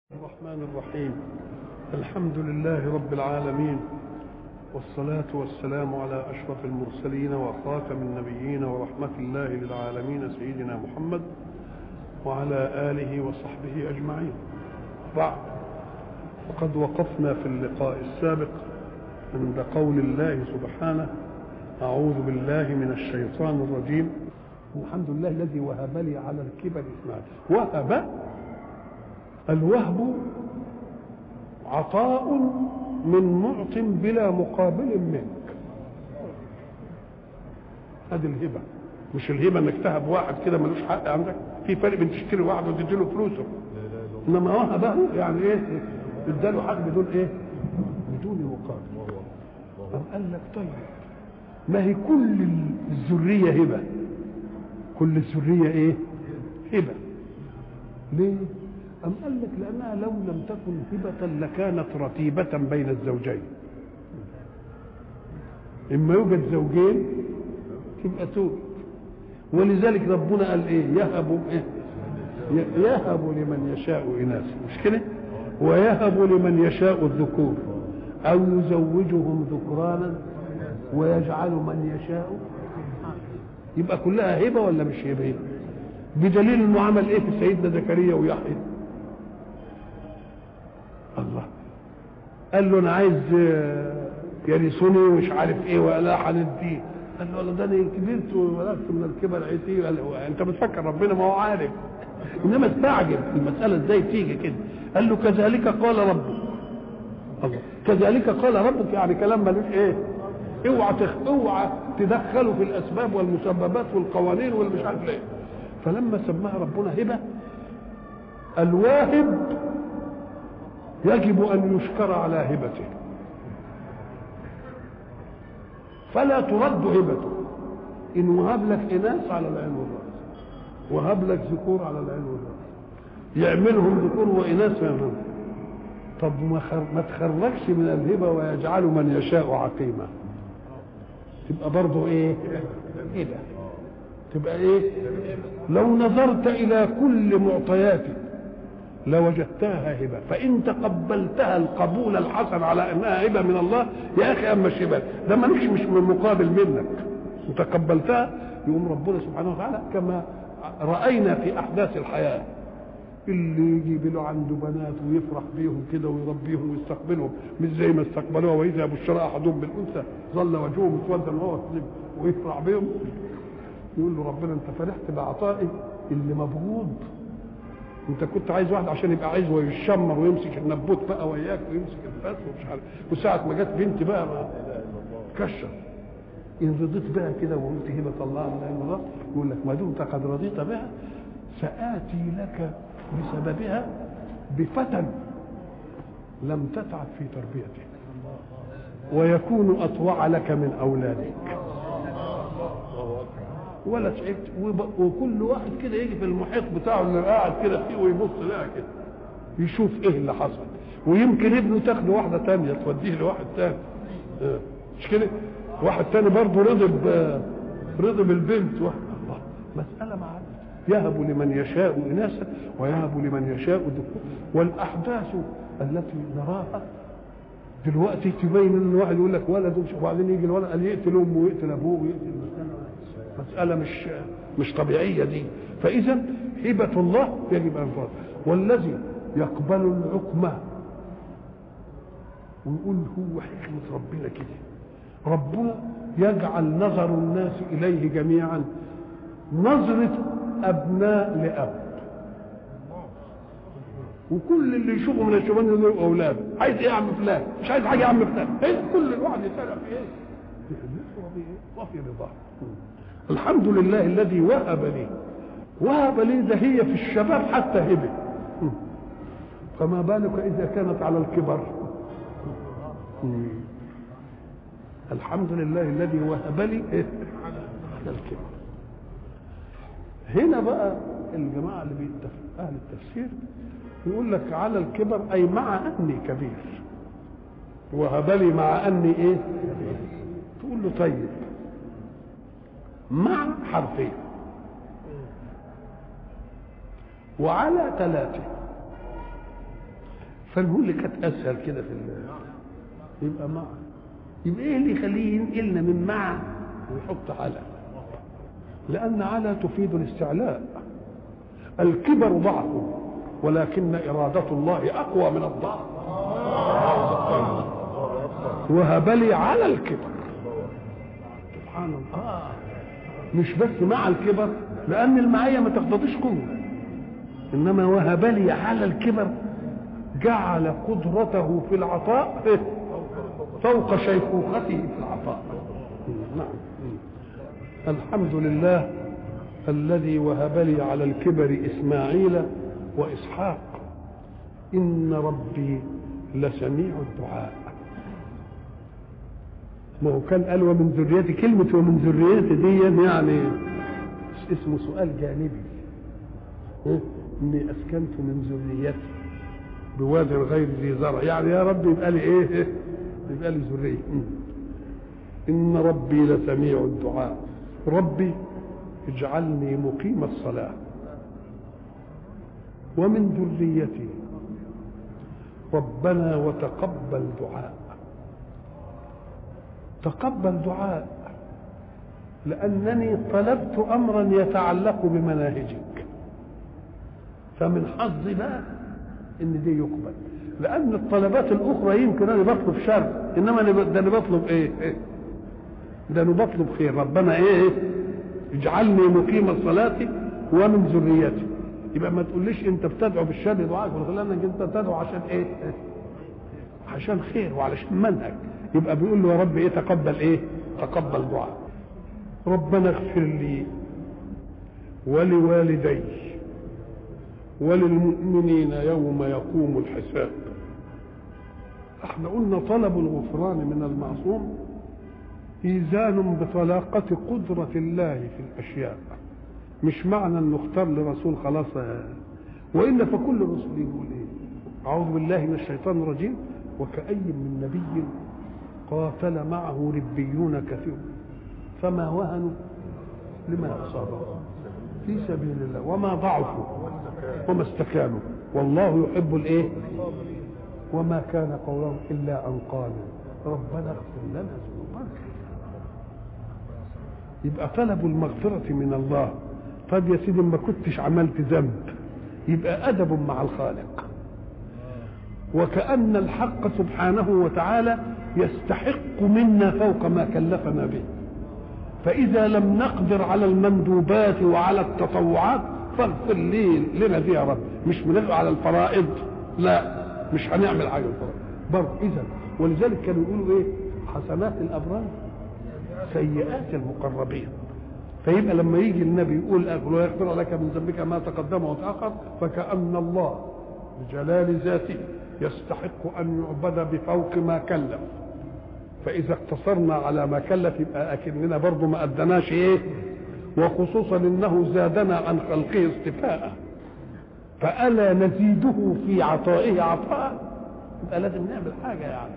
الرحمن الرحيم الحمد لله رب العالمين والصلاة والسلام على أشرف المرسلين وخاتم النبيين ورحمة الله للعالمين سيدنا محمد وعلى آله وصحبه أجمعين بعد وقد وقفنا في اللقاء السابق عند قول الله سبحانه أعوذ بالله من الشيطان الرجيم الحمد لله الذي وهب لي على الكبر إسماعيل وهب الوهب عطاء من معط بلا مقابل منك هذه الهبه مش الهبه انك تهب واحد كده ملوش حق عندك في فرق بين تشتري واحد وتدي له فلوسه انما وهبه يعني ايه اداله حق بدون ايه بدون مقابل أم قال لك طيب ما هي كل الذريه هبه كل الذريه ايه هبه ليه أم قال لك لأنها لو لم تكن هبة لكانت رتيبة بين الزوجين إما يوجد زوجين تبقى توب ولذلك ربنا قال إيه يهب إيه يهب لمن يشاء إناثا مش كده ويهب لمن يشاء الذكور أو يزوجهم ذكرانا ويجعل من يشاء يبقى كلها هبة ولا مش هبة بدليل انه عمل ايه في سيدنا زكريا ويحيى الله قال له انا عايز يرثني ومش عارف ايه ولا هنديه قال له ده انا كبرت وولدت من الكبر عتي قال انت بتفكر ربنا ما هو عارف انما استعجب المساله ازاي تيجي كده قال له كذلك قال ربك الله كذلك قال ربك يعني كلام ملوش ايه اوعى تخ... اوعى تدخلوا في الاسباب والمسببات والقوانين والمش عارف ليه فلما سماها ربنا هبه الواهب يجب ان يشكر على هبته فلا ترد هبته ان وهب لك اناث على العين والراس وهب لك ذكور على العين والراس يعملهم ذكور واناث يعملهم طب ما, خر... ما تخرجش من الهبه ويجعل من يشاء عقيما تبقى برضه ايه هبه تبقى ايه لو نظرت الى كل معطياتك لوجدتها هبه فان تقبلتها القبول الحسن على انها هبه من الله يا اخي اما الشباب ده مالكش مش من مقابل منك وتقبلتها يقوم ربنا سبحانه وتعالى كما راينا في احداث الحياه اللي يجيب له عنده بنات ويفرح بيهم كده ويربيهم ويستقبلهم مش زي ما استقبلوها واذا بشرى احدهم بالانثى ظل وجهه مسودا وهو ويفرح بهم يقول له ربنا انت فرحت بعطائي اللي مبغوض انت كنت عايز واحد عشان يبقى عايز ويشمر ويمسك النبوت بقى وياك ويمسك الفاس ومش عارف وساعة ما جت بنتي بقى ما كشر ان رضيت بها كده وقلت هبة الله من الله يقول لك ما دمت قد رضيت بها سآتي لك بسببها بفتى لم تتعب في تربيته ويكون أطوع لك من أولادك ولا تعبت وكل واحد كده يجي في المحيط بتاعه اللي قاعد كده فيه ويبص لها كده يشوف ايه اللي حصل ويمكن ابنه تاخده واحده تانية توديه لواحد تاني مش كده واحد تاني برضه رضي رضي بالبنت واحد الله مسألة معانا يهب لمن يشاء إناثا ويهب لمن يشاء ذكور والأحداث التي نراها دلوقتي تبين ان واحد يقول لك ولد وبعدين يجي الولد قال يقتل امه ويقتل ابوه ويقتل مسألة مش مش طبيعية دي فإذا هبة الله يجب أن ترد والذي يقبل العقمة ويقول هو حكمة ربنا كده ربنا يجعل نظر الناس إليه جميعا نظرة أبناء لأب وكل اللي يشوفه من الشبان يقول أولاده عايز إيه يا عم فلان مش عايز حاجة يا عم فلان إيه كل الواحد يسأل في إيه وفي رضاه الحمد لله الذي وهب لي وهب لي ده هي في الشباب حتى هبه فما بالك اذا كانت على الكبر الحمد لله الذي وهب لي على الكبر هنا بقى الجماعه اللي بيتفق اهل التفسير يقول لك على الكبر اي مع اني كبير وهب لي مع اني ايه تقول له طيب مع حرفين وعلى ثلاثة فنقول اللي كانت اسهل كده في يبقى مع يبقى ايه اللي يخليه ينقلنا من مع ويحط على لان على تفيد الاستعلاء الكبر ضعف ولكن إرادة الله أقوى من الضعف وهب لي على الكبر سبحان الله مش بس مع الكبر لأن المعية ما تقتضيش قوة إنما وهب لي على الكبر جعل قدرته في العطاء فوق شيخوخته في العطاء نعم الحمد لله الذي وهب لي على الكبر إسماعيل وإسحاق إن ربي لسميع الدعاء ما هو كان قال ومن ذريتي كلمة ومن ذريتي دي يعني اسمه سؤال جانبي إني أسكنت من ذريتي بواد غير ذي زرع يعني يا رب يبقى لي إيه يبقى لي ذرية إن ربي لسميع الدعاء ربي اجعلني مقيم الصلاة ومن ذريتي ربنا وتقبل دعاء تقبل دعاء لأنني طلبت أمرا يتعلق بمناهجك فمن حظي بقى إن دي يقبل لأن الطلبات الأخرى يمكن أنا بطلب شر إنما ده أنا بطلب إيه؟ ده أنا بطلب خير ربنا إيه؟ اجعلني مقيم الصلاة ومن ذريتي يبقى ما تقوليش انت بتدعو بالشر دعائك لانك انت بتدعو عشان ايه؟ عشان خير وعلشان منهج يبقى بيقول له يا رب ايه تقبل ايه؟ تقبل دعاء ربنا اغفر لي ولوالدي وللمؤمنين يوم يقوم الحساب احنا قلنا طلب الغفران من المعصوم إيذان بطلاقة قدرة الله في الأشياء مش معنى أن نختار لرسول خلاص وإلا فكل الرسل يقول إيه أعوذ بالله من الشيطان الرجيم وكأي من نبي قاتل معه ربيون كثير فما وهنوا لما أصابهم في سبيل الله وما ضعفوا وما استكانوا والله يحب الإيه وما كان قولهم إلا أن قالوا ربنا اغفر لنا ذنوبنا يبقى طلب المغفرة من الله طب يا سيدي ما كنتش عملت ذنب يبقى أدب مع الخالق وكأن الحق سبحانه وتعالى يستحق منا فوق ما كلفنا به فإذا لم نقدر على المندوبات وعلى التطوعات فاغفر لي لنا دي يا رب مش بنلقى على الفرائض لا مش هنعمل حاجة الفرائض برضه إذا ولذلك كانوا يقولوا إيه حسنات الأبرار سيئات المقربين فيبقى لما يجي النبي يقول ويغفر لك من ذنبك ما تقدم وتأخر فكأن الله بجلال ذاته يستحق أن يعبد بفوق ما كلف فإذا اقتصرنا على ما كلف يبقى أكننا برضه ما أدناش إيه وخصوصا إنه زادنا عن خلقه استفاء فألا نزيده في عطائه عطاء يبقى لازم نعمل حاجة يعني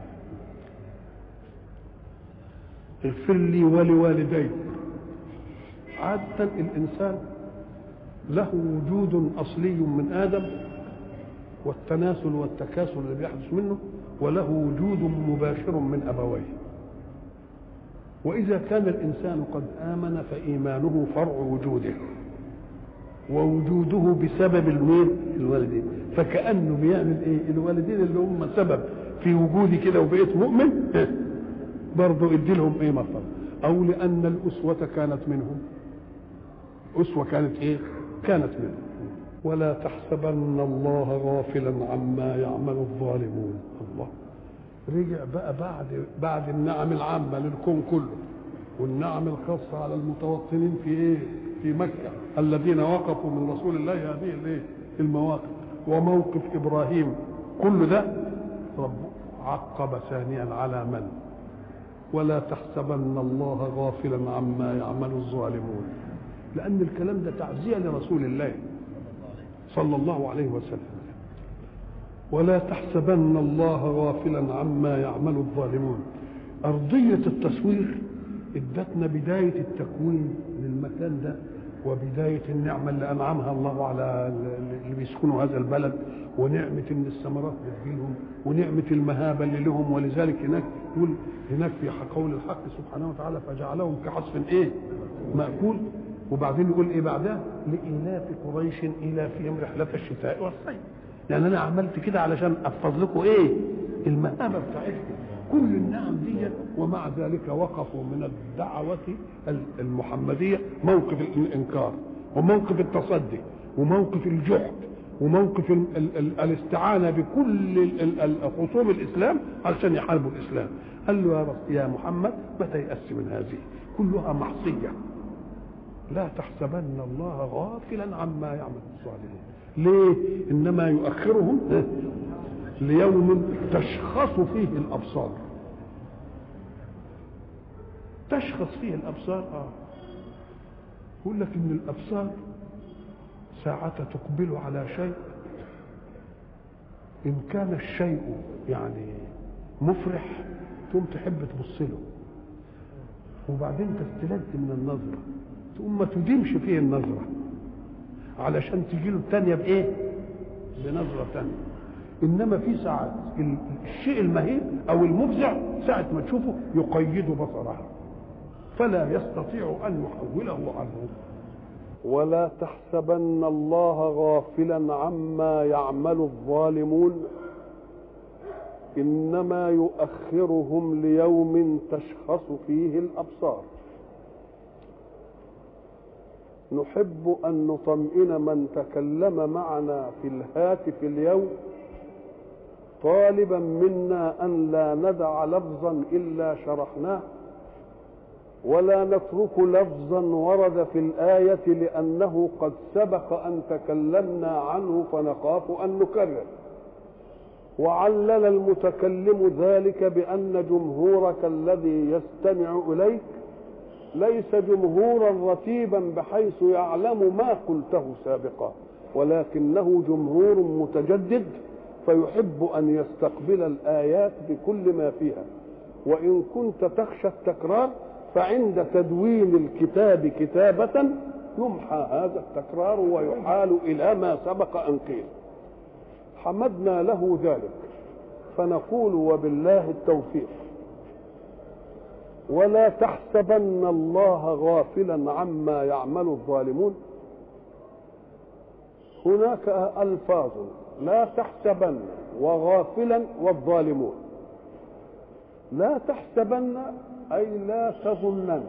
اغفر لي ولوالدي عادة الإنسان له وجود أصلي من آدم والتناسل والتكاسل اللي بيحدث منه وله وجود مباشر من أبويه وإذا كان الإنسان قد آمن فإيمانه فرع وجوده ووجوده بسبب المين الوالدين فكأنه بيعمل إيه الوالدين اللي هم سبب في وجودي كده وبقيت مؤمن برضه ادي لهم ايه مثلا او لان الاسوه كانت منهم اسوه كانت ايه كانت منهم ولا تحسبن الله غافلا عما يعمل الظالمون الله رجع بقى بعد بعد النعم العامه للكون كله والنعم الخاصه على المتوطنين في ايه في مكه الذين وقفوا من رسول الله هذه الايه المواقف وموقف ابراهيم كل ده رب عقب ثانيا على من ولا تحسبن الله غافلا عما يعمل الظالمون لأن الكلام ده تعزية لرسول الله صلى الله عليه وسلم ولا تحسبن الله غافلا عما يعمل الظالمون أرضية التصوير ادتنا بداية التكوين للمكان ده وبداية النعمة اللي أنعمها الله على اللي بيسكنوا هذا البلد ونعمة إن الثمرات بتجيلهم ونعمة المهابة اللي لهم ولذلك هناك يقول هناك في قول الحق سبحانه وتعالى فجعلهم كعصف إيه؟ مأكول وبعدين يقول إيه بعدها؟ لإيلاف قريش إيلافهم رحلة الشتاء والصيف يعني أنا عملت كده علشان أحفظ لكم إيه؟ المهابة بتاعتكم كل النعم دي ومع ذلك وقفوا من الدعوة المحمدية موقف الإنكار وموقف التصدي وموقف الجحد وموقف ال ال ال الاستعانة بكل خصوم الإسلام علشان يحاربوا الإسلام قال له يا, يا محمد ما تيأس من هذه كلها معصية لا تحسبن الله غافلا عما يعمل الصالحون ليه إنما يؤخرهم ليوم تشخص فيه الابصار تشخص فيه الابصار اه يقول لك ان الابصار ساعة تقبل على شيء ان كان الشيء يعني مفرح تقوم تحب تبص له وبعدين تستلذ من النظرة تقوم ما تديمش فيه النظرة علشان تجي له الثانية بإيه؟ بنظرة ثانية انما في ساعات الشيء المهيب او المفزع ساعه ما تشوفه يقيد بصره فلا يستطيع ان يحوله عنه ولا تحسبن الله غافلا عما يعمل الظالمون انما يؤخرهم ليوم تشخص فيه الابصار نحب ان نطمئن من تكلم معنا في الهاتف اليوم طالبا منا ان لا ندع لفظا الا شرحناه ولا نترك لفظا ورد في الايه لانه قد سبق ان تكلمنا عنه فنخاف ان نكرر وعلل المتكلم ذلك بان جمهورك الذي يستمع اليك ليس جمهورا رتيبا بحيث يعلم ما قلته سابقا ولكنه جمهور متجدد فيحب ان يستقبل الايات بكل ما فيها وان كنت تخشى التكرار فعند تدوين الكتاب كتابه يمحى هذا التكرار ويحال الى ما سبق ان قيل حمدنا له ذلك فنقول وبالله التوفيق ولا تحسبن الله غافلا عما يعمل الظالمون هناك الفاظ لا تحسبن وغافلا والظالمون لا تحسبن اي لا تظنن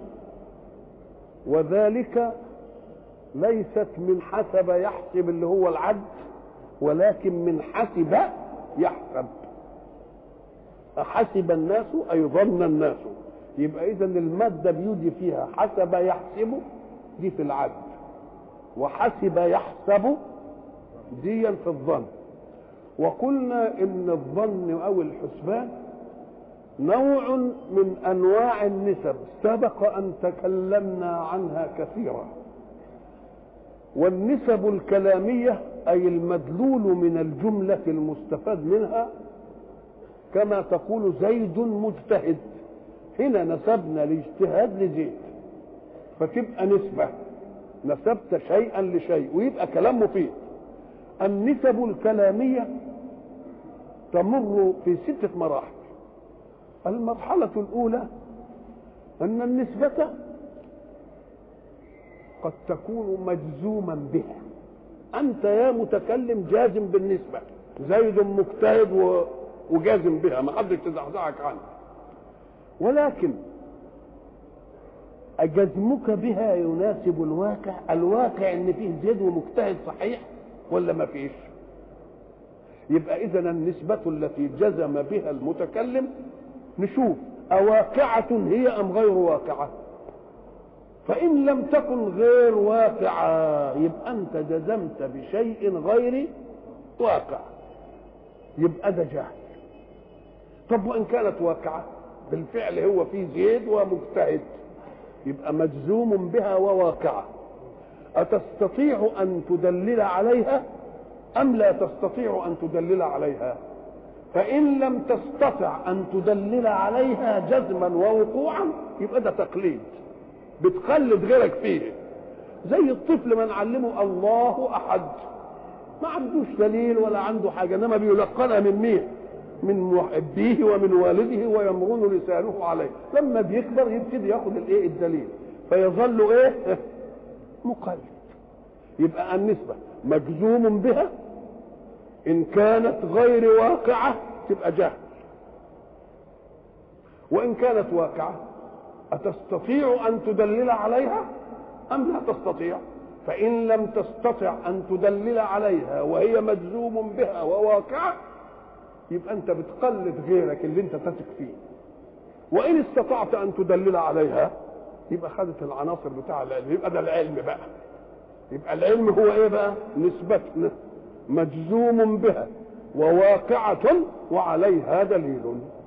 وذلك ليست من حسب يحسب اللي هو العد ولكن من حسب يحسب أحسب الناس أي ظن الناس يبقى إذا المادة بيجي فيها حسب يحسب دي في العد وحسب يحسب ديا في الظن وقلنا ان الظن او الحسبان نوع من انواع النسب سبق ان تكلمنا عنها كثيرا والنسب الكلاميه اي المدلول من الجمله المستفاد منها كما تقول زيد مجتهد هنا نسبنا الاجتهاد لزيد فتبقى نسبه نسبت شيئا لشيء ويبقى كلام مفيد النسب الكلاميه تمر في ستة مراحل المرحلة الأولى أن النسبة قد تكون مجزوما بها أنت يا متكلم جازم بالنسبة زيد مجتهد وجازم بها ما حدش تزعزعك عنها ولكن أجزمك بها يناسب الواقع الواقع ان فيه زيد ومجتهد صحيح ولا ما فيش يبقى اذا النسبة التي جزم بها المتكلم نشوف أواقعة هي أم غير واقعة فإن لم تكن غير واقعة يبقى أنت جزمت بشيء غير واقع يبقى ده جهل طب وإن كانت واقعة بالفعل هو في زيد ومجتهد يبقى مجزوم بها وواقعة أتستطيع أن تدلل عليها أم لا تستطيع أن تدلل عليها فإن لم تستطع أن تدلل عليها جزما ووقوعا يبقى ده تقليد بتقلد غيرك فيه زي الطفل ما نعلمه الله احد ما عندوش دليل ولا عنده حاجه انما بيلقنها من مين من محبيه ومن والده ويمرن لسانه عليه لما بيكبر يبتدي ياخد الايه الدليل فيظل ايه مقلد يبقى النسبه مجزوم بها ان كانت غير واقعه تبقى جهل وان كانت واقعه اتستطيع ان تدلل عليها ام لا تستطيع فان لم تستطع ان تدلل عليها وهي مجزوم بها وواقعه يبقى انت بتقلد غيرك اللي انت تثق فيه وان استطعت ان تدلل عليها يبقى خدت العناصر بتاع العلم يبقى ده العلم بقى يبقى العلم هو ايه بقى نسبة مجزوم بها وواقعة وعليها دليل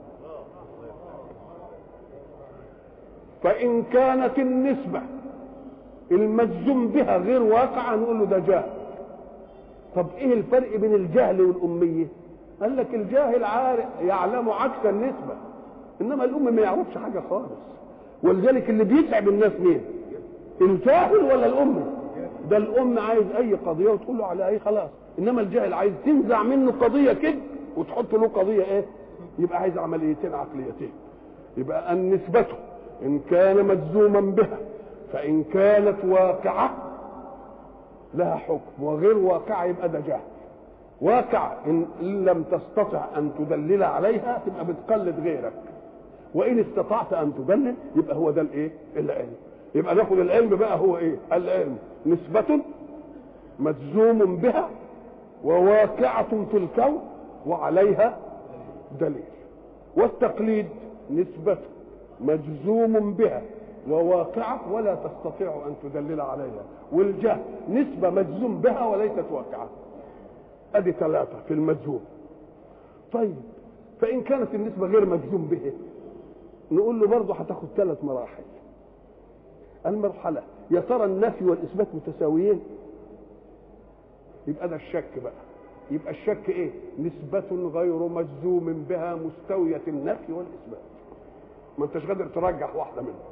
فإن كانت النسبة المجزوم بها غير واقعة نقول له ده جهل طب ايه الفرق بين الجهل والأمية قال لك الجاهل عارف يعلم عكس النسبة إنما الأم ما يعرفش حاجة خالص ولذلك اللي بيتعب الناس مين الجاهل ولا الأم ده الأم عايز أي قضية وتقول له على أي خلاص إنما الجاهل عايز تنزع منه قضية كده وتحط له قضية إيه يبقى عايز عمليتين عقليتين يبقى النسبة إن كان مجزوما بها فإن كانت واقعة لها حكم وغير واقعة يبقى ده جهل واقع إن لم تستطع أن تدلل عليها تبقى بتقلد غيرك وإن استطعت أن تدلل يبقى هو ده الإيه؟ العلم يبقى ناخد العلم بقى هو إيه؟ العلم نسبة مجزوم بها وواقعة في الكون وعليها دليل والتقليد نسبة مجزوم بها وواقعة ولا تستطيع أن تدلل عليها والجهل نسبة مجزوم بها وليست واقعة ادي ثلاثة في المجزوم طيب فإن كانت النسبة غير مجزوم به نقول له برضه هتاخد ثلاث مراحل المرحلة يا ترى النفي والإثبات متساويين يبقى ده الشك بقى يبقى الشك ايه نسبة غير مجزوم بها مستوية النفي والإثبات ما انتش قادر ترجح واحدة منهم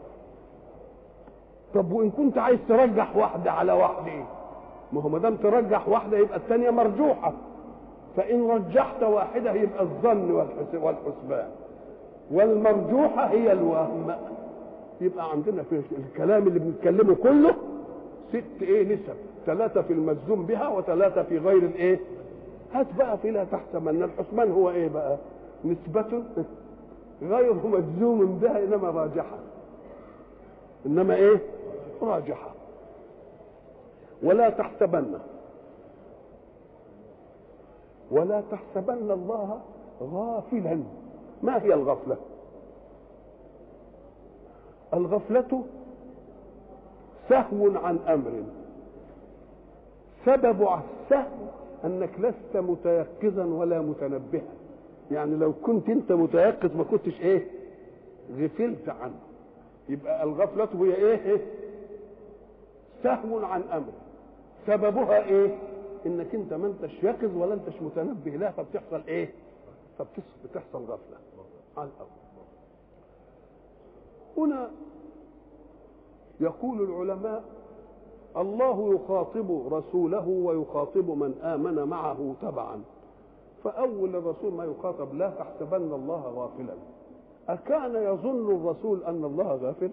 طب وإن كنت عايز ترجح واحدة على واحدة ايه ما هو ما دام ترجح واحده يبقى الثانيه مرجوحه فان رجحت واحده يبقى الظن والحسبان والمرجوحه هي الوهم يبقى عندنا في الكلام اللي بنتكلمه كله ست ايه نسب ثلاثه في المجزوم بها وثلاثه في غير الايه هات بقى في لا تحسبن الحسبان هو ايه بقى نسبة غير مجزوم بها انما راجحه انما ايه راجحه ولا تحسبن ولا تحسبن الله غافلا ما هي الغفله الغفله سهو عن امر سبب السهو انك لست متيقظا ولا متنبها يعني لو كنت انت متيقظ ما كنتش ايه غفلت عنه يبقى الغفله هي ايه سهو عن امر سببها ايه انك انت ما انتش يقظ ولا انتش متنبه لها فبتحصل ايه فبتحصل غفله على الارض هنا يقول العلماء الله يخاطب رسوله ويخاطب من امن معه تبعا فاول الرسول ما يخاطب لا تحسبن الله غافلا اكان يظن الرسول ان الله غافل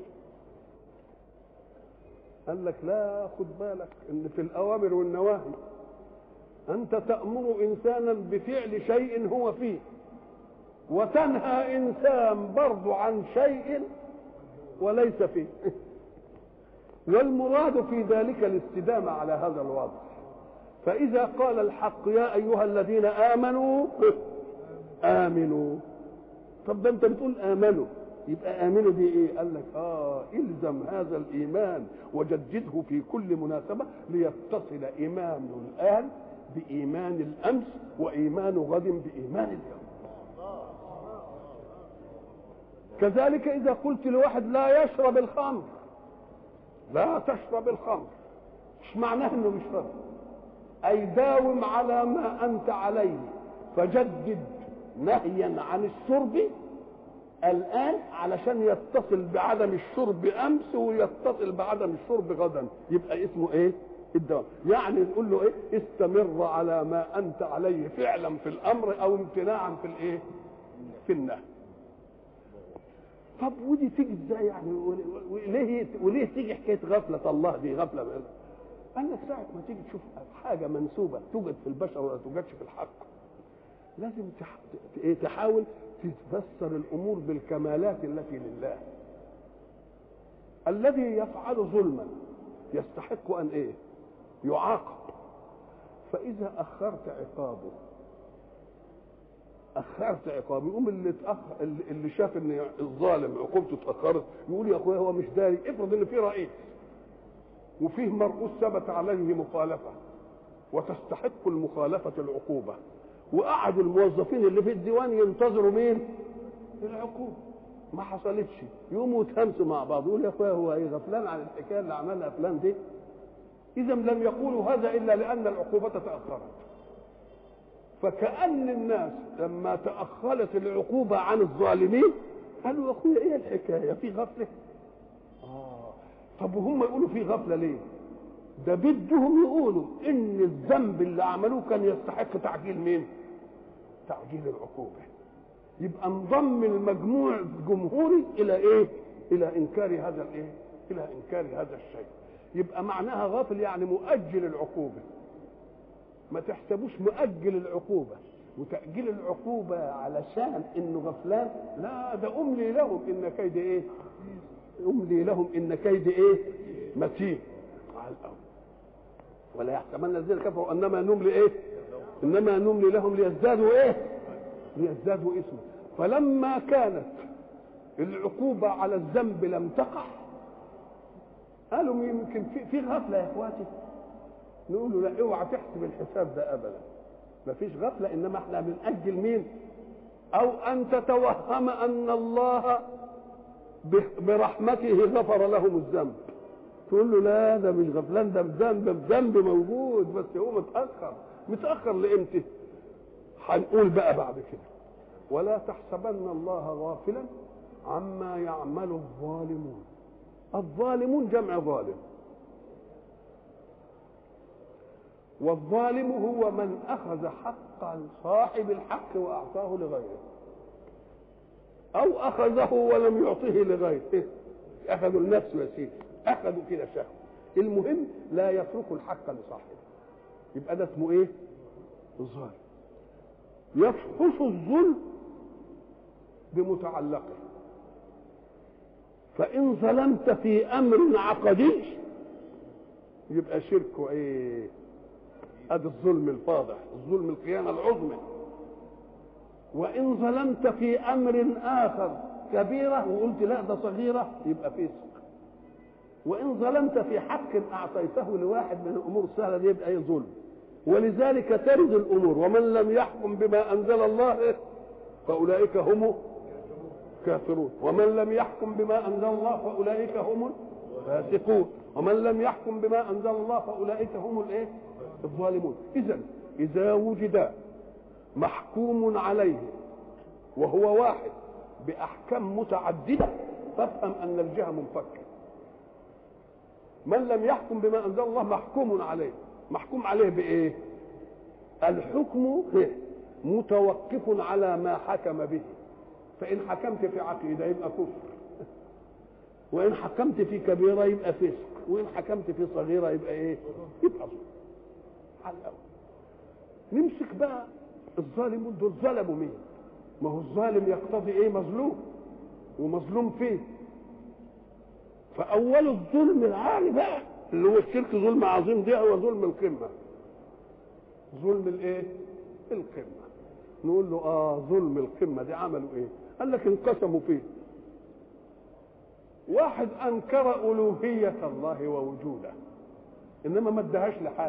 قال لك لا خد بالك ان في الاوامر والنواهي انت تامر انسانا بفعل شيء هو فيه وتنهى انسان برضو عن شيء وليس فيه والمراد في ذلك الاستدامه على هذا الوضع فاذا قال الحق يا ايها الذين امنوا امنوا طب ده انت بتقول امنوا يبقى امنوا دي ايه قال لك اه الزم هذا الايمان وجدده في كل مناسبه ليتصل ايمان الان بايمان الامس وايمان غد بايمان اليوم كذلك اذا قلت لواحد لا يشرب الخمر لا تشرب الخمر مش معناه انه مش شرب اي داوم على ما انت عليه فجدد نهيا عن الشرب الآن علشان يتصل بعدم الشرب أمس ويتصل بعدم الشرب غدا يبقى اسمه إيه؟ الدوام يعني نقول له إيه؟ استمر على ما أنت عليه فعلا في الأمر أو امتناعا في الإيه؟ في النهي طب ودي تيجي ازاي يعني وليه وليه تيجي حكايه غفله الله دي غفله من قال لك ساعه ما تيجي تشوف حاجه منسوبه توجد في البشر ولا توجدش في الحق لازم تح... ايه تحاول تفسر الامور بالكمالات التي لله الذي يفعل ظلما يستحق ان ايه يعاقب فاذا اخرت عقابه اخرت عقابه يقوم اللي اتاخر اللي شاف ان الظالم عقوبته اتاخرت يقول يا اخويا هو مش داري افرض ان في رئيس وفيه مرؤوس ثبت عليه مخالفه وتستحق المخالفه العقوبه وقعدوا الموظفين اللي في الديوان ينتظروا مين؟ العقوبه ما حصلتش يقوموا يتهمسوا مع بعض يقول يا اخويا هو ايه غفلان عن الحكايه اللي عملها فلان دي اذا لم يقولوا هذا الا لان العقوبه تاخرت فكأن الناس لما تأخرت العقوبة عن الظالمين قالوا يا أخويا إيه الحكاية في غفلة آه طب وهم يقولوا في غفلة ليه ده بدهم يقولوا إن الذنب اللي عملوه كان يستحق تعجيل مين تعجيل العقوبة يبقى انضم المجموع الجمهوري إلى إيه إلى إنكار هذا الإيه إلى إنكار هذا الشيء يبقى معناها غافل يعني مؤجل العقوبه ما تحسبوش مؤجل العقوبة وتأجيل العقوبة علشان انه غفلان لا ده املي لهم ان كيد ايه املي لهم ان كيد ايه متين على الاول ولا يحسبن الذين كفروا انما نملي ايه انما نملي لهم ليزدادوا ايه ليزدادوا اسما فلما كانت العقوبة على الذنب لم تقع قالوا يمكن في, في غفلة يا اخواتي نقول له لا اوعى تحسب الحساب ده ابدا مفيش غفله انما احنا بنأجل مين او ان تتوهم ان الله برحمته غفر لهم الذنب تقول له لا ده مش غفلان ده بذنب بذنب موجود بس هو متاخر متاخر لامتى هنقول بقى بعد كده ولا تحسبن الله غافلا عما يعمل الظالمون الظالمون جمع ظالم والظالم هو من اخذ حق صاحب الحق واعطاه لغيره او اخذه ولم يعطه لغيره اخذوا النفس يا سيدي اخذوا كده شهوه المهم لا يتركوا الحق لصاحبه يبقى ده اسمه ايه الظالم يفحص الظلم بمتعلقه فان ظلمت في امر عقدي يبقى شركه ايه ادي الظلم الفاضح الظلم القيامه العظمى وان ظلمت في امر اخر كبيره وقلت لا ده صغيره يبقى فسق وان ظلمت في حق اعطيته لواحد من الامور السهله دي يبقى ايه ظلم ولذلك ترد الامور ومن لم يحكم بما انزل الله فاولئك هم كافرون ومن لم يحكم بما انزل الله فاولئك هم الفاسقون ومن لم يحكم بما انزل الله فاولئك هم الايه الظالمون اذا اذا وجد محكوم عليه وهو واحد باحكام متعدده فافهم ان الجهه منفكه من لم يحكم بما انزل الله محكوم عليه محكوم عليه بايه الحكم متوقف على ما حكم به فان حكمت في عقيده يبقى كفر وان حكمت في كبيره يبقى فسق وان حكمت في صغيره يبقى ايه يبقى ظلم على الاول نمسك بقى الظالمون دول ظلموا مين ما هو الظالم يقتضي ايه مظلوم ومظلوم فين فاول الظلم العالي بقى اللي هو الشرك ظلم عظيم ده هو ظلم القمه ظلم الايه القمه نقول له اه ظلم القمه دي عملوا ايه قال لك انقسموا فيه واحد انكر الوهيه الله ووجوده انما ما ادهاش لحد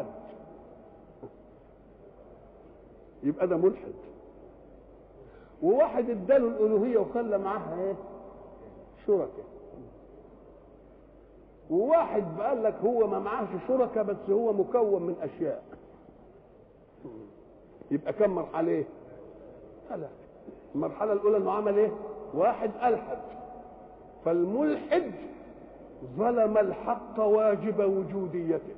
يبقى ده ملحد وواحد اداله الالوهيه وخلى معاها ايه شركاء وواحد قال لك هو ما معاش شركاء بس هو مكون من اشياء يبقى كم مرحله ايه ثلاث المرحله الاولى انه عمل ايه واحد ألحد فالملحد ظلم الحق واجب وجوديته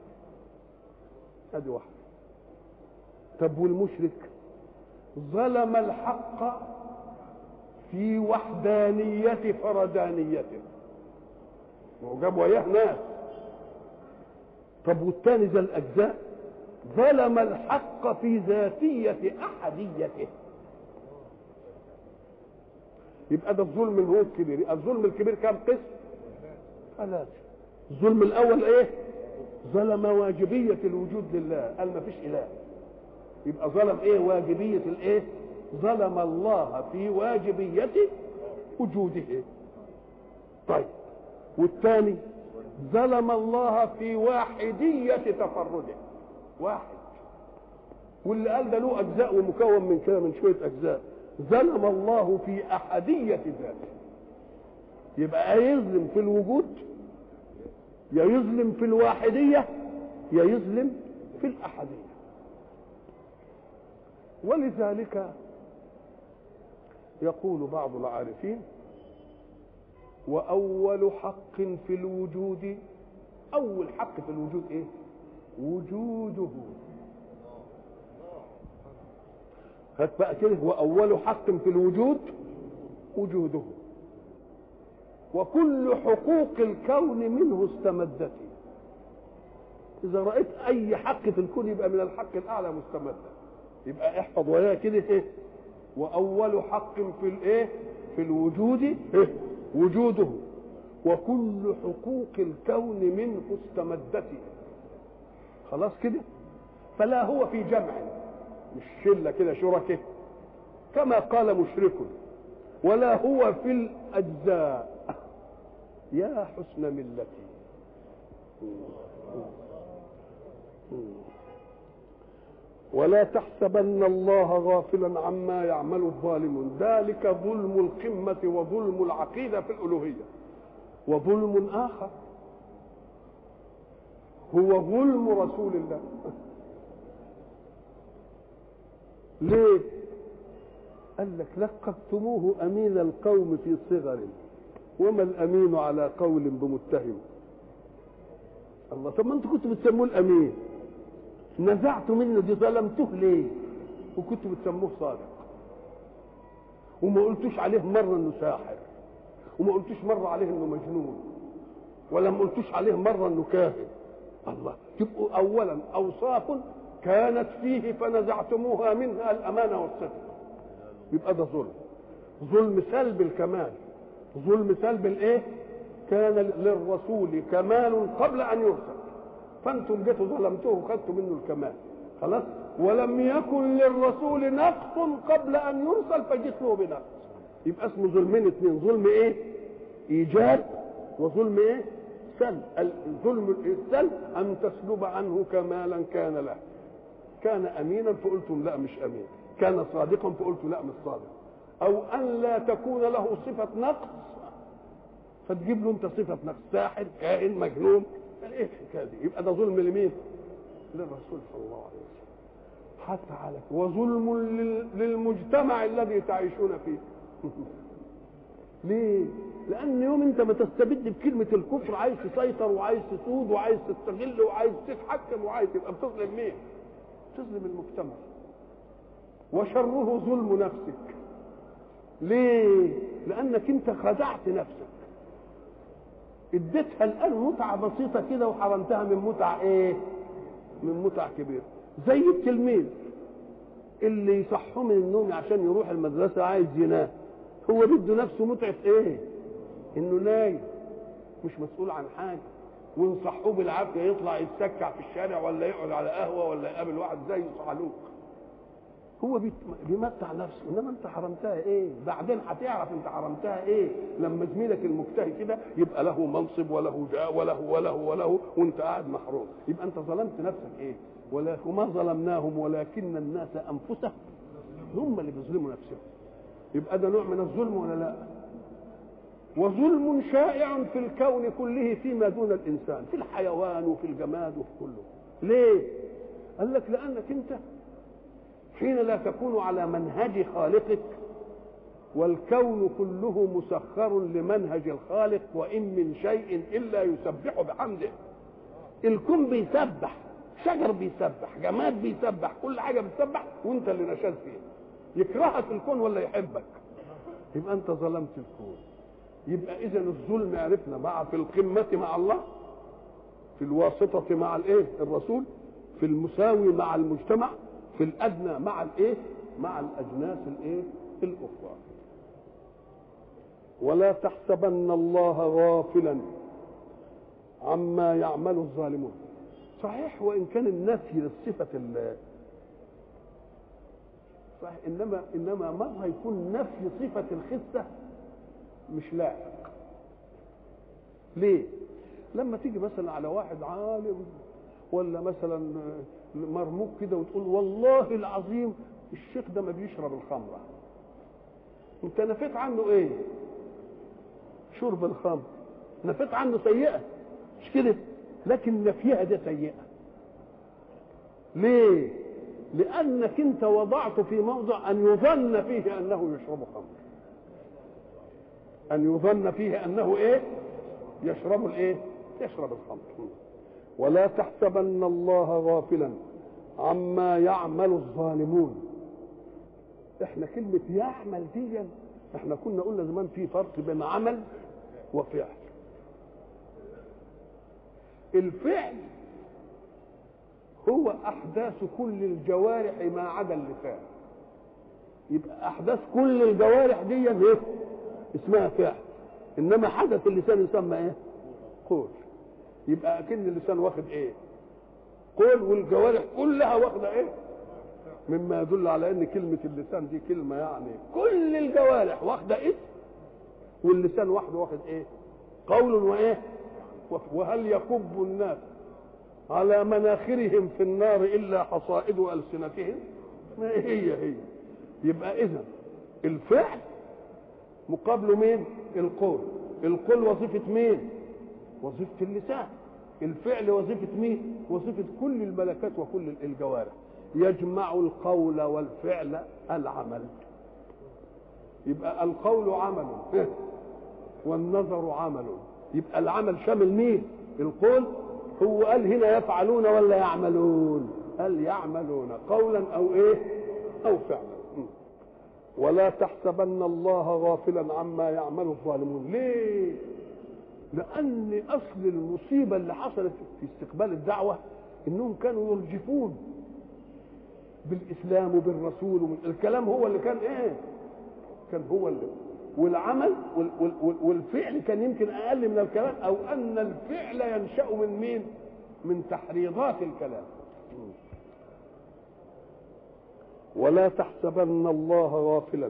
هذه واحدة طب والمشرك ظلم الحق في وحدانية فردانيته هو جاب وياه ناس طب والتاني ذا الأجزاء ظلم الحق في ذاتية أحديته يبقى ده الظلم اللي هو الكبير الظلم الكبير كام قسم ثلاثة الظلم الأول إيه ظلم واجبية الوجود لله قال ما فيش إله يبقى ظلم إيه واجبية الإيه ظلم الله في واجبية وجوده طيب والثاني ظلم الله في واحدية تفرده واحد واللي قال ده له أجزاء ومكون من كده من شوية أجزاء ظلم الله في أحدية ذاته يبقى يظلم في الوجود يا يظلم في الواحدية يا يظلم في الأحدية ولذلك يقول بعض العارفين وأول حق في الوجود أول حق في الوجود إيه؟ وجوده هات بقى كده وأول حق في الوجود وجوده وكل حقوق الكون منه استمدت إذا رأيت أي حق في الكون يبقى من الحق الأعلى مستمدا يبقى احفظ وياه كده إيه؟ وأول حق في الإيه؟ في الوجود إيه؟ وجوده وكل حقوق الكون منه استمدت خلاص كده فلا هو في جمع مش شله كده شركه كما قال مشرك ولا هو في الاجزاء يا حسن ملتي ولا تحسبن الله غافلا عما يعمل الظالمون ذلك ظلم القمة وظلم العقيدة في الألوهية وظلم آخر هو ظلم رسول الله ليه قال لك لقبتموه أمين القوم في صغر وما الأمين على قول بمتهم الله طب ما انتوا كنتوا بتسموه الأمين نزعتوا منه دي ظلمتوه ليه وكنتوا بتسموه صادق وما قلتوش عليه مرة انه ساحر وما قلتوش مرة عليه انه مجنون ولا ما قلتوش عليه مرة انه كاهن الله تبقوا اولا اوصاف كانت فيه فنزعتموها منها الامانة والصدق يبقى ده ظلم ظلم سلب الكمال ظلم سلب الايه كان للرسول كمال قبل ان يرسل فانتم جيتوا ظلمتوه وخدتوا منه الكمال خلاص ولم يكن للرسول نقص قبل ان يرسل فجئت له بنقص يبقى اسمه ظلمين اثنين ظلم ايه ايجاب وظلم ايه سلب الظلم السلب ان تسلب عنه كمالا كان له كان امينا فقلتم لا مش امين كان صادقا فقلتم لا مش صادق او ان لا تكون له صفه نقص فتجيب له انت صفه نقص ساحر كائن مجنون ايه الحكايه دي يبقى ده ظلم لمين للرسول صلى الله عليه وسلم حتى على وظلم للمجتمع الذي تعيشون فيه ليه لان يوم انت ما تستبد بكلمه الكفر عايز تسيطر وعايز تسود وعايز تستغل وعايز تتحكم وعايز تبقى بتظلم مين تظلم المجتمع وشره ظلم نفسك ليه لانك انت خدعت نفسك اديتها الان متعه بسيطه كده وحرمتها من متع ايه من متع كبيره زي التلميذ اللي يصحوه من النوم عشان يروح المدرسه عايز ينام هو بده نفسه متعه ايه انه نايم مش مسؤول عن حاجه ونصحوه بالعافيه يطلع يتسكع في الشارع ولا يقعد على قهوه ولا يقابل واحد زي صعلوك هو بيمتع نفسه انما انت حرمتها ايه بعدين هتعرف انت حرمتها ايه لما زميلك المجتهد كده يبقى له منصب وله جاء وله وله وله وانت قاعد محروم يبقى انت ظلمت نفسك ايه ولا وما ظلمناهم ولكن الناس انفسهم هم اللي بيظلموا نفسهم يبقى ده نوع من الظلم ولا لا وظلم شائع في الكون كله فيما دون الانسان في الحيوان وفي الجماد وفي كله ليه قال لك لانك انت حين لا تكون على منهج خالقك والكون كله مسخر لمنهج الخالق وإن من شيء إلا يسبح بحمده الكون بيسبح شجر بيسبح جماد بيسبح كل حاجة بتسبح وانت اللي نشاز فيها يكرهك الكون ولا يحبك يبقى انت ظلمت الكون يبقى اذا الظلم عرفنا مع في القمة مع الله في الواسطة مع الايه الرسول في المساوي مع المجتمع في الادنى مع الايه مع الاجناس الايه الاخرى ولا تحسبن الله غافلا عما يعمل الظالمون صحيح وان كان النفي للصفه ال- صحيح انما انما مره يكون نفي صفه الخسه مش لاحق ليه لما تيجي مثلا على واحد عالم ولا مثلا مرموق كده وتقول والله العظيم الشيخ ده ما بيشرب الخمره انت نفيت عنه ايه شرب الخمر نفيت عنه سيئه مش كده لكن نفيها ده سيئه ليه لانك انت وضعت في موضع ان يظن فيه انه يشرب خمر ان يظن فيه انه ايه يشرب الايه يشرب الخمر ولا تحسبن الله غافلا عما يعمل الظالمون احنا كلمة يعمل دي احنا كنا قلنا زمان في فرق بين عمل وفعل الفعل هو احداث كل الجوارح ما عدا اللسان يبقى احداث كل الجوارح دي ايه اسمها فعل انما حدث اللسان يسمى ايه قول يبقى اكن اللسان واخد ايه قول والجوارح كلها واخده ايه مما يدل على ان كلمه اللسان دي كلمه يعني كل الجوارح واخده اسم واللسان وحده واخد ايه قول وايه وهل يكب الناس على مناخرهم في النار الا حصائد السنتهم ما هي هي يبقى اذا الفعل مقابله مين القول القول وظيفه مين وظيفه اللسان الفعل وظيفه مين وظيفه كل الملكات وكل الجوارح يجمع القول والفعل العمل يبقى القول عمل والنظر عمل يبقى العمل شامل مين القول هو قال هنا يفعلون ولا يعملون قال يعملون قولا او ايه او فعلا ولا تحسبن الله غافلا عما يعمل الظالمون ليه لان اصل المصيبه اللي حصلت في استقبال الدعوه انهم كانوا يرجفون بالاسلام وبالرسول ومن الكلام هو اللي كان ايه كان هو اللي والعمل وال وال والفعل كان يمكن اقل من الكلام او ان الفعل ينشا من مين من تحريضات الكلام ولا تحسبن الله غافلا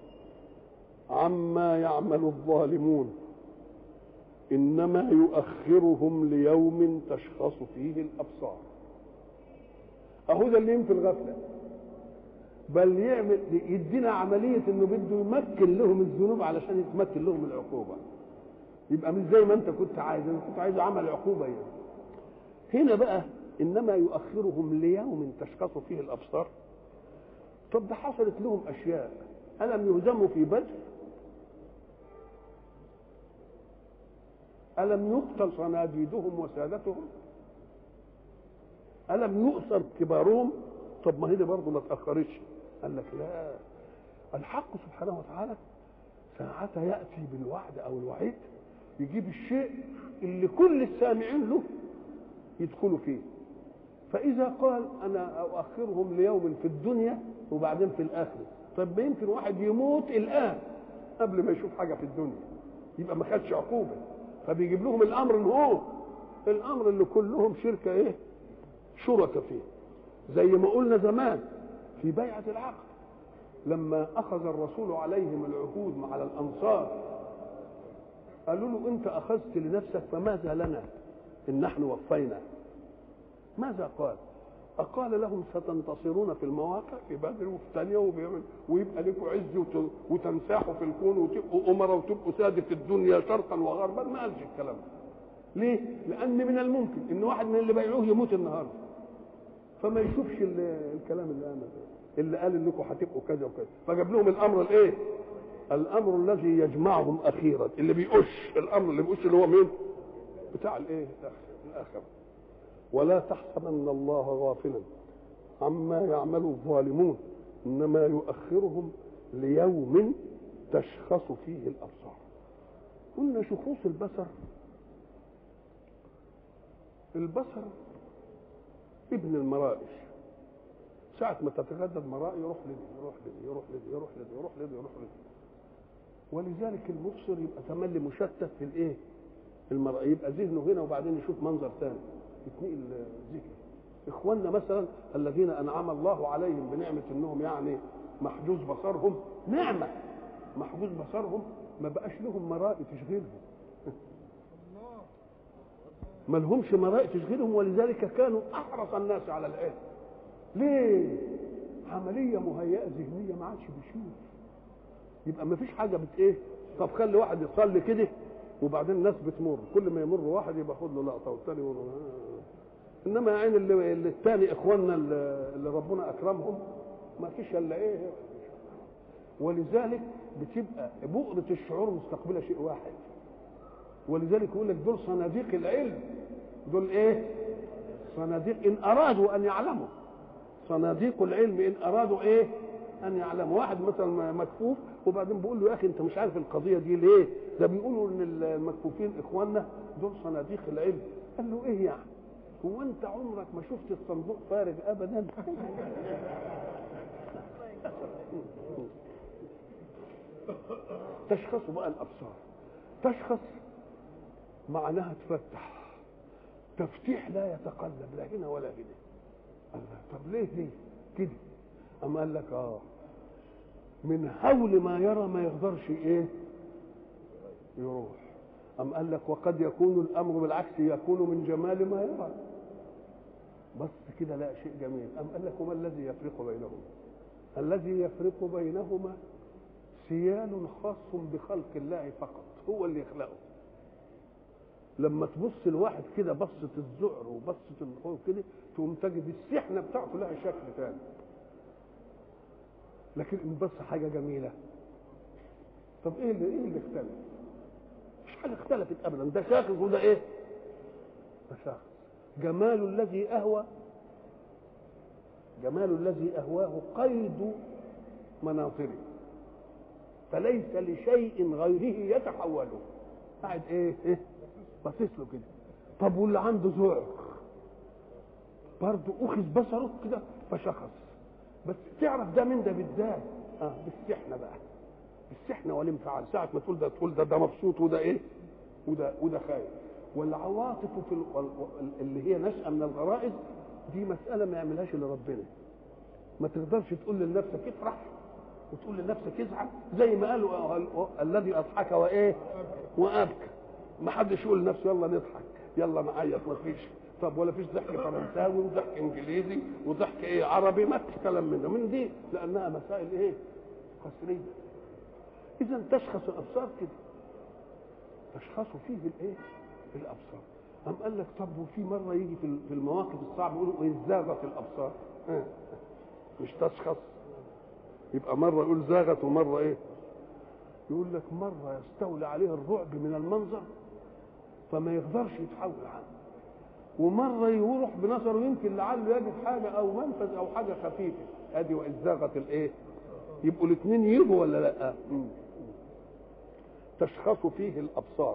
عما يعمل الظالمون انما يؤخرهم ليوم تشخص فيه الابصار اهو ده اللي ينفي الغفله بل يعمل يدينا عمليه انه بده يمكن لهم الذنوب علشان يتمكن لهم العقوبه يبقى مش زي ما انت كنت عايز انا كنت عايز عمل عقوبه يعني. هنا بقى انما يؤخرهم ليوم تشخص فيه الابصار طب ده حصلت لهم اشياء الم يهزموا في بدر الم يقتل صناديدهم وسادتهم الم يؤثر كبارهم طب ما هي دي برضه ما تاخرتش قال لك لا الحق سبحانه وتعالى ساعتها ياتي بالوعد او الوعيد يجيب الشيء اللي كل السامعين له يدخلوا فيه فاذا قال انا اؤخرهم ليوم في الدنيا وبعدين في الاخره طب ما يمكن واحد يموت الان قبل ما يشوف حاجه في الدنيا يبقى ما خدش عقوبه فبيجيب لهم الامر اللي هو الامر اللي كلهم شركه ايه شركة فيه زي ما قلنا زمان في بيعة العقد لما أخذ الرسول عليهم العهود مع الأنصار قالوا له أنت أخذت لنفسك فماذا لنا إن نحن وفينا ماذا قال أقال لهم ستنتصرون في المواقع في بدر وفي ثانية وبيعمل ويبقى لكم عز وتنساحوا في الكون وتبقوا أمراء وتبقوا سادة الدنيا شرقا وغربا ما قالش الكلام ده ليه؟ لأن من الممكن إن واحد من اللي بيعوه يموت النهارده فما يشوفش الكلام اللي أنا اللي قال انكم هتبقوا كذا وكذا فجاب لهم الامر الايه الامر الذي يجمعهم اخيرا اللي بيقش الامر اللي بيقش اللي هو مين بتاع الايه الاخره ولا تحسبن الله غافلا عما يعمل الظالمون انما يؤخرهم ليوم تشخص فيه الابصار قلنا شخوص البصر البصر ابن المرائش ساعة ما تتغدى المرائي يروح لدي يروح لدي يروح لدي يروح لدي يروح لدي يروح لدي ولذلك المبصر يبقى تملي مشتت في الايه؟ المرأي يبقى ذهنه هنا وبعدين يشوف منظر ثاني يتنقل ذهنه اخواننا مثلا الذين انعم الله عليهم بنعمه انهم يعني محجوز بصرهم نعمه محجوز بصرهم ما بقاش لهم مرائي تشغلهم ما لهمش مرائي تشغلهم ولذلك كانوا احرص الناس على العلم ليه عمليه مهيئه ذهنيه ما عادش بيشوف يبقى ما فيش حاجه بت ايه طب خلي واحد يصلي كده وبعدين الناس بتمر كل ما يمر واحد يبقى خد له لقطه والثاني يقول له آه. انما يا عين اللي, اللي الثاني اخواننا اللي اللي ربنا اكرمهم ما فيش الا ايه ولذلك بتبقى بؤرة الشعور مستقبلة شيء واحد ولذلك يقول لك دول صناديق العلم دول ايه صناديق ان ارادوا ان يعلموا صناديق العلم ان ارادوا ايه ان يعلموا واحد مثلا مكفوف وبعدين بيقول له يا اخي انت مش عارف القضيه دي ليه ده بيقولوا ان المكفوفين اخواننا دول صناديق العلم قال له ايه يعني هو انت عمرك ما شفت الصندوق فارغ ابدا تشخص بقى الابصار تشخص معناها تفتح تفتيح لا يتقلب لا هنا ولا هنا الله طب ليه ليه كده أم قال لك اه من هول ما يرى ما يقدرش ايه يروح أم قال لك وقد يكون الأمر بالعكس يكون من جمال ما يرى بس كده لا شيء جميل أم قال لك وما الذي يفرق بينهما الذي يفرق بينهما سيال خاص بخلق الله فقط هو اللي يخلقه لما تبص الواحد كده بصة الذعر وبصة الخوف كده تقوم تجد السحنة بتاعته لها شكل تاني لكن ان بص حاجة جميلة طب ايه اللي ايه اللي اختلف؟ مش حاجة اختلفت ابدا ده شاخص وده ايه؟ ده شاخص جمال الذي اهوى جمال الذي اهواه قيد مناظره فليس لشيء غيره يتحوله قاعد ايه ايه باصص له كده طب واللي عنده ذعر برضه اخذ بصره كده فشخص بس تعرف ده من ده بالذات اه بالسحنه بقى بالسحنه والانفعال ساعه ما تقول ده تقول ده ده مبسوط وده ايه وده وده خايف والعواطف في ال... اللي هي نشأة من الغرائز دي مسألة ما يعملهاش إلا ربنا ما تقدرش تقول لنفسك افرح وتقول لنفسك ازعل زي ما قالوا الذي اضحك وايه وابكى ما حدش يقول لنفسه يلا نضحك يلا نعيط ما فيش طب ولا فيش ضحك فرنساوي وضحك انجليزي وضحك ايه عربي ما فيش كلام منه من دي لانها مسائل ايه قسريه اذا تشخص الابصار كده تشخص فيه الايه الابصار أم قال لك طب وفي مرة يجي في المواقف الصعبة يقولوا وإذ زاغت الأبصار مش تشخص يبقى مرة يقول زاغت ومرة إيه يقول لك مرة يستولي عليه الرعب من المنظر فما يقدرش يتحول عنه ومرة يروح بنظره يمكن لعله يجد حاجة أو منفذ أو حاجة خفيفة أدي وإذ زاغت الإيه يبقوا الاثنين يجوا ولا لا تشخص فيه الأبصار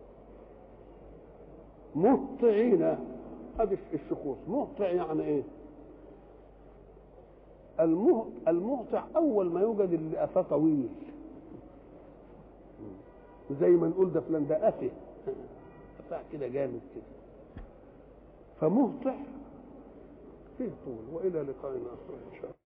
مهطعين هذه الشخوص مهطع يعني ايه المه... المهطع اول ما يوجد اللي قفاه طويل زي ما نقول ده فلان ده قفه قفاه كده جامد كده فمهطع فيه طول والى لقاء اخر ان شاء الله